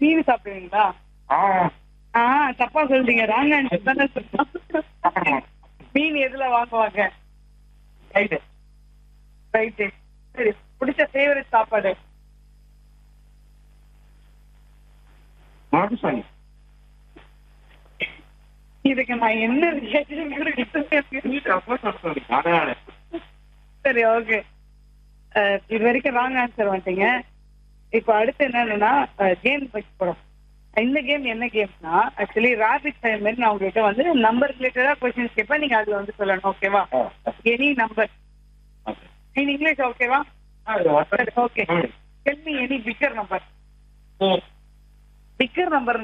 மீன் சாப்பிடுவீங்களா ஆ ஆ தப்பா சொல்றீங்க ராங் ஆன்சர் தானே சொல்றோம் மீன் எதுல வாங்குவாங்க ரைட்டு ரைட்டு சரி பிடிச்ச ஃபேவரட் சாப்பாடு மாட்டுசாமி இதுக்கு நான் என்ன reaction கொடுக்கறது? அப்போ சொல்றேன் அதனால சரி ஓகே இது வரைக்கும் ராங் ஆன்சர் வந்துட்டீங்க இப்போ அடுத்து என்னன்னா கேம் வச்சு போறோம் இந்த கேம் என்ன கேம்னா ஆக்சுவலி ராபிட் ஃபயர் மாதிரி நான் உங்ககிட்ட வந்து நம்பர் ரிலேட்டடா கொஸ்டின்ஸ் கேட்பேன் நீங்க அதுல வந்து சொல்லணும் ஓகேவா எனி நம்பர் இன் இங்கிலீஷ் ஓகேவா சரி okay tell me any bigger number bigger number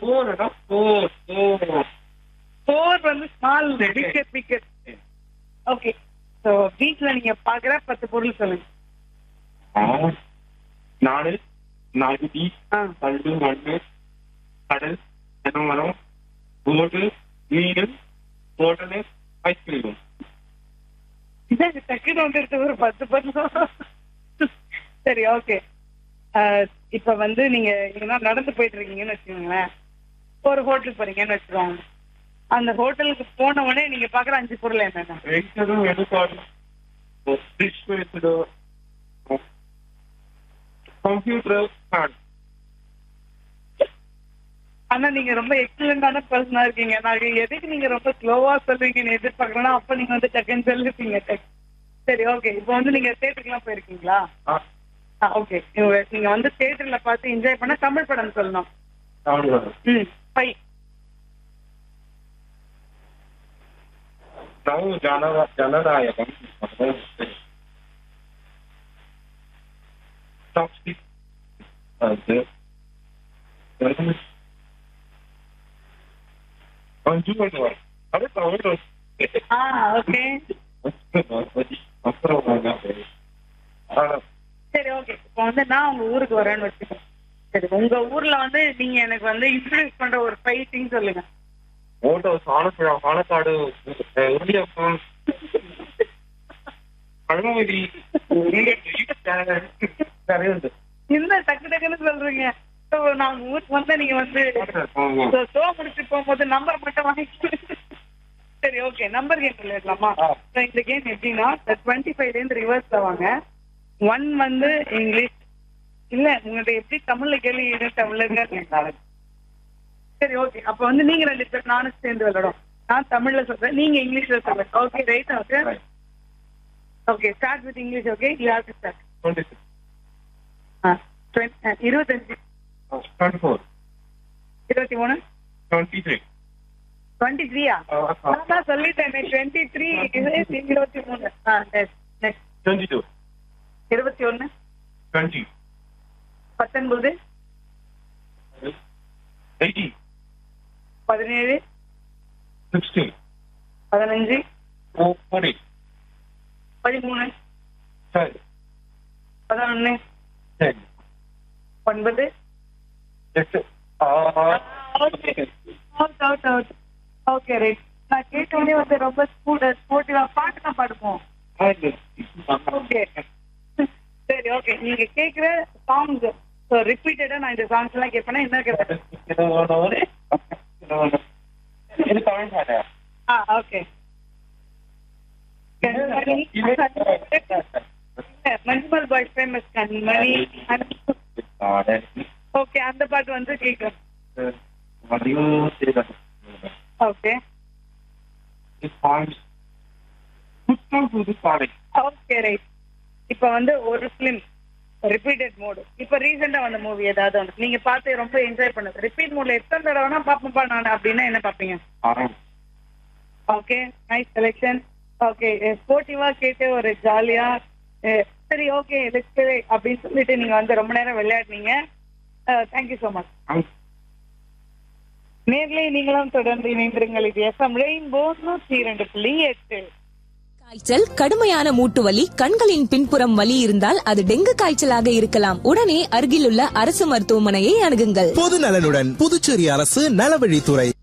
four வந்து small bigger bigger okay so வீட்டில் நீங்க பாக்குற பத்து பொருள் சொல்லுங்க நாடு நாகுதி ஆ கல்டு மண்ணு கடல் தென்னமரம் போட்டு மீன் ஹோட்டலு ஐஸ்கிரீம் இதாங்க டக்குனு வந்துருச்சு ஒரு பத்து பத்து சரி ஓகே இப்ப வந்து நீங்க எங்கன்னா நடந்து போயிட்டு இருக்கீங்கன்னு வச்சுக்கோங்களேன் ஒரு ஹோட்டலுக்கு போறீங்கன்னு வச்சுக்கோங்க அந்த ஹோட்டலுக்கு போன உடனே நீங்க பாக்குற அஞ்சு பொருள் என்னென்ன வெஜிடபிள் எடுக்காடு ஃபிஷ் வெஜிடோ கம்ப்யூட்டர் ஃபேன் ஆனா நீங்க ரொம்ப எக்ஸலண்டான பர்சனா இருக்கீங்க நான் எதுக்கு நீங்க ரொம்ப ஸ்லோவா சொல்றீங்கன்னு எதிர்பார்க்கறேன்னா அப்ப நீங்க வந்து டக்குன்னு சொல்லிருப்பீங்க டக்கு. சரி ஓகே இப்போ வந்து நீங்க தேட்டருக்குலாம் போயிருக்கீங்களா ஓகே நீங்க வந்து தேட்டர்ல பார்த்து என்ஜாய் பண்ண தமிழ் படம் சொல்லணும் ம் பை ನಾವು ಜನ ಜನನಾಯಕ ಟಾಕ್ಸಿಕ್ ಅದು ಮಂಜು ಅನ್ನುವ ಅದಕ್ಕೆ ಅವರು ஆ ஓகே சரி ஓகே இப்போ வந்து நான் உங்க ஊருக்கு வரேன்னு வச்சுக்கோங்க சரி உங்க ஊர்ல வந்து நீங்க எனக்கு வந்து இன்ட்ரடியூஸ் பண்ற ஒரு ஃபைவ் திங் சொல்லுங்க ஓட்டோ ஆலப்புழா பாலக்காடு உருளியப்பம் பழமொழி நிறைய உண்டு என்ன டக்கு டக்குன்னு சொல்றீங்க So, நான் உங்க ஊருக்கு வந்தா நீங்க வந்து ஆமா. ஷோ முடிச்சு போகும்போது நம்பர் மட்டும் வாங்கி சரி ஓகே நம்பர் கேம் விளையாடலாமா ஆ. So, இந்த கேம் எப்படின்னா டுவெண்ட்டி ஃபைவ்ல இருந்து ரிவர்ஸ்ல வாங்க ஒன் வந்து இங்கிலீஷ் இல்ல உங்கள்ட்ட எப்படி தமிழ்ல கேள்வி இது தமிழ்ல சரி ஓகே அப்ப வந்து நீங்க ரெண்டு பேர் நானும் சேர்ந்து விளையாடும் நான் தமிழ்ல சொல்றேன் நீங்க இங்கிலீஷ்ல சொல்றேன் okay right okay Right. Okay start with English okay you have to start Twenty six. இருபத்தஞ்சு Uh, twenty four. இருபத்தி மூணு Twenty three. டுவெண்ட்டி த்ரீயா Uh, uh, நான் தான் சொல்லிட்டேன் டுவெண்ட்டி த்ரீ இருபத்தி மூணு ஆ நெக்ஸ்ட் twenty two. இருபத்தி ஒன்னு Twenty. பத்தொன்பது Eighty. பதினேழு Sixteen. பதினஞ்சு Oh, forty. பதிமூணு Ten. பதினொன்னு Ten. ஒன்பது Yes. Uh, out out out okay right நான் கேட்டோடனே வந்து ரொம்ப ஸ்பூட் ஸ்போர்ட்டிவா பாட்டு தான் பாடுவோம் ஓகே சரி ஓகே நீங்க கேக்குற சாங்ஸ் ஸோ ரிப்பீட்டடா நான் இந்த சாங்ஸ் எல்லாம் கேட்பேன்னா என்ன கேட்பேன் இது தமிழ் பாட்டா ஆ okay Manjummel boys famous Kanmani okay அந்த பாட்டு வந்து கேட்கும் ஓகே புத்தம் புது பாடை ஓகே ரைட் இப்ப வந்து ஒரு ஃபிலிம் ரிப்பீட்டட் மோடு இப்ப ரீசெண்டா வந்த மூவி ஏதாவது ஒன்று நீங்க பார்த்து ரொம்ப என்ஜாய் பண்ணது ரிப்பீட் மோட்ல எத்தனை தடவைனா பாப்போம்ப்பா நான் அப்படின்னா என்ன பாப்பீங்க ஆரம் ஓகே நைஸ் செலெக்ஷன் ஓகே ஸ்போர்ட்டிவா கேட்டு ஒரு ஜாலியா சரி ஓகே லெட்ஸ் பிளே அப்படின்னு சொல்லிட்டு நீங்க வந்து ரொம்ப நேரம் விளையாடுனீங்க தேங்க்யூ ஸோ மச் நேர்ல நீங்களும் தொடர்ந்து இணைந்திருங்கள் இது எஃப்எம் ரெயின்போ நூற்றி இரண்டு புள்ளி எட்டு காய்ச்சல் கடுமையான மூட்டு வலி கண்களின் பின்புறம் வலி இருந்தால் அது டெங்கு காய்ச்சலாக இருக்கலாம் உடனே அருகிலுள்ள அரசு மருத்துவமனையை அணுகுங்கள் பொது நலனுடன் புதுச்சேரி அரசு நலவழித்துறை